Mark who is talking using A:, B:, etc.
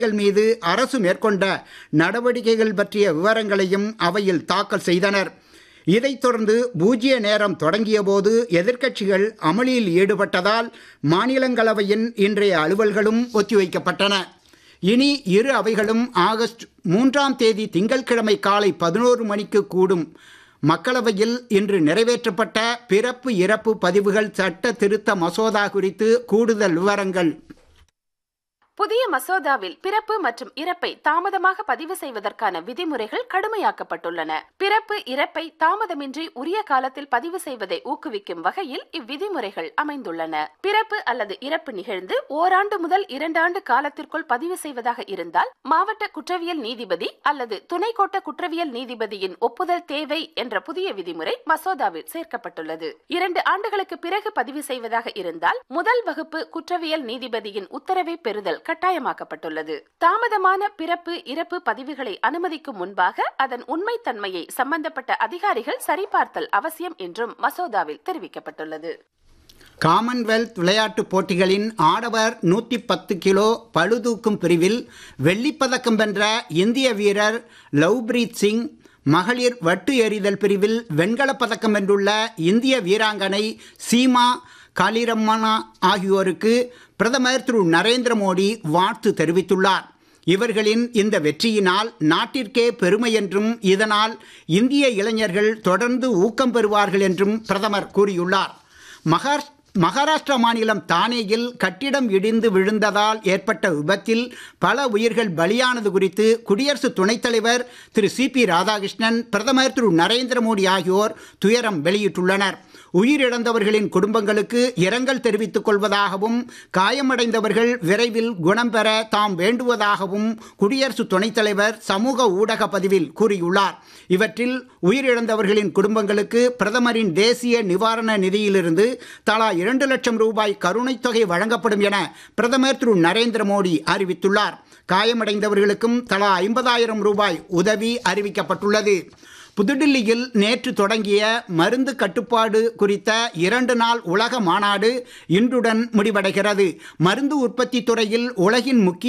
A: கள் மீது அரசு மேற்கொண்ட நடவடிக்கைகள் பற்றிய விவரங்களையும் அவையில் தாக்கல் செய்தனர் இதைத் தொடர்ந்து பூஜ்ய நேரம் தொடங்கிய போது எதிர்க்கட்சிகள் அமளியில் ஈடுபட்டதால் மாநிலங்களவையின் இன்றைய அலுவல்களும் ஒத்திவைக்கப்பட்டன இனி இரு அவைகளும் ஆகஸ்ட் மூன்றாம் தேதி திங்கட்கிழமை காலை பதினோரு மணிக்கு கூடும் மக்களவையில் இன்று நிறைவேற்றப்பட்ட பிறப்பு இறப்பு பதிவுகள் சட்ட திருத்த மசோதா குறித்து கூடுதல் விவரங்கள்
B: புதிய மசோதாவில் பிறப்பு மற்றும் இறப்பை தாமதமாக பதிவு செய்வதற்கான விதிமுறைகள் கடுமையாக்கப்பட்டுள்ளன பிறப்பு இறப்பை தாமதமின்றி உரிய காலத்தில் பதிவு செய்வதை ஊக்குவிக்கும் வகையில் இவ்விதிமுறைகள் அமைந்துள்ளன பிறப்பு அல்லது இறப்பு நிகழ்ந்து ஓராண்டு முதல் இரண்டாண்டு காலத்திற்குள் பதிவு செய்வதாக இருந்தால் மாவட்ட குற்றவியல் நீதிபதி அல்லது துணை கோட்ட குற்றவியல் நீதிபதியின் ஒப்புதல் தேவை என்ற புதிய விதிமுறை மசோதாவில் சேர்க்கப்பட்டுள்ளது இரண்டு ஆண்டுகளுக்கு பிறகு பதிவு செய்வதாக இருந்தால் முதல் வகுப்பு குற்றவியல் நீதிபதியின் உத்தரவை பெறுதல் கட்டாயமாக்கப்பட்டுள்ளது தாமதமான பிறப்பு இறப்பு பதிவுகளை அனுமதிக்கும் முன்பாக அதன் உண்மைத்தன்மையை சம்பந்தப்பட்ட அதிகாரிகள் சரிபார்த்தல் அவசியம் என்றும் மசோதாவில் தெரிவிக்கப்பட்டுள்ளது
A: காமன்வெல்த் விளையாட்டுப் போட்டிகளின் ஆடவர் நூற்றி பத்து கிலோ பளுதூக்கும் பிரிவில் வெள்ளிப்பதக்கம் வென்ற இந்திய வீரர் லவ்பிரீத் சிங் மகளிர் வட்டு எறிதல் பிரிவில் வெண்கலப் பதக்கம் வென்றுள்ள இந்திய வீராங்கனை சீமா காலிரம்மனா ஆகியோருக்கு பிரதமர் திரு நரேந்திர மோடி வாழ்த்து தெரிவித்துள்ளார் இவர்களின் இந்த வெற்றியினால் நாட்டிற்கே பெருமை என்றும் இதனால் இந்திய இளைஞர்கள் தொடர்ந்து ஊக்கம் பெறுவார்கள் என்றும் பிரதமர் கூறியுள்ளார் மகார் மகாராஷ்டிரா மாநிலம் தானேயில் கட்டிடம் இடிந்து விழுந்ததால் ஏற்பட்ட விபத்தில் பல உயிர்கள் பலியானது குறித்து குடியரசு துணைத் தலைவர் திரு சி பி ராதாகிருஷ்ணன் பிரதமர் திரு நரேந்திர மோடி ஆகியோர் துயரம் வெளியிட்டுள்ளனர் உயிரிழந்தவர்களின் குடும்பங்களுக்கு இரங்கல் தெரிவித்துக் கொள்வதாகவும் காயமடைந்தவர்கள் விரைவில் குணம் பெற தாம் வேண்டுவதாகவும் குடியரசு துணைத் தலைவர் சமூக ஊடக பதிவில் கூறியுள்ளார் இவற்றில் உயிரிழந்தவர்களின் குடும்பங்களுக்கு பிரதமரின் தேசிய நிவாரண நிதியிலிருந்து தலா இரண்டு லட்சம் ரூபாய் கருணைத் தொகை வழங்கப்படும் என பிரதமர் திரு நரேந்திர மோடி அறிவித்துள்ளார் காயமடைந்தவர்களுக்கும் தலா ஐம்பதாயிரம் ரூபாய் உதவி அறிவிக்கப்பட்டுள்ளது புதுடில்லியில் நேற்று தொடங்கிய மருந்து கட்டுப்பாடு குறித்த இரண்டு நாள் உலக மாநாடு இன்றுடன் முடிவடைகிறது மருந்து உற்பத்தி துறையில் உலகின் முக்கிய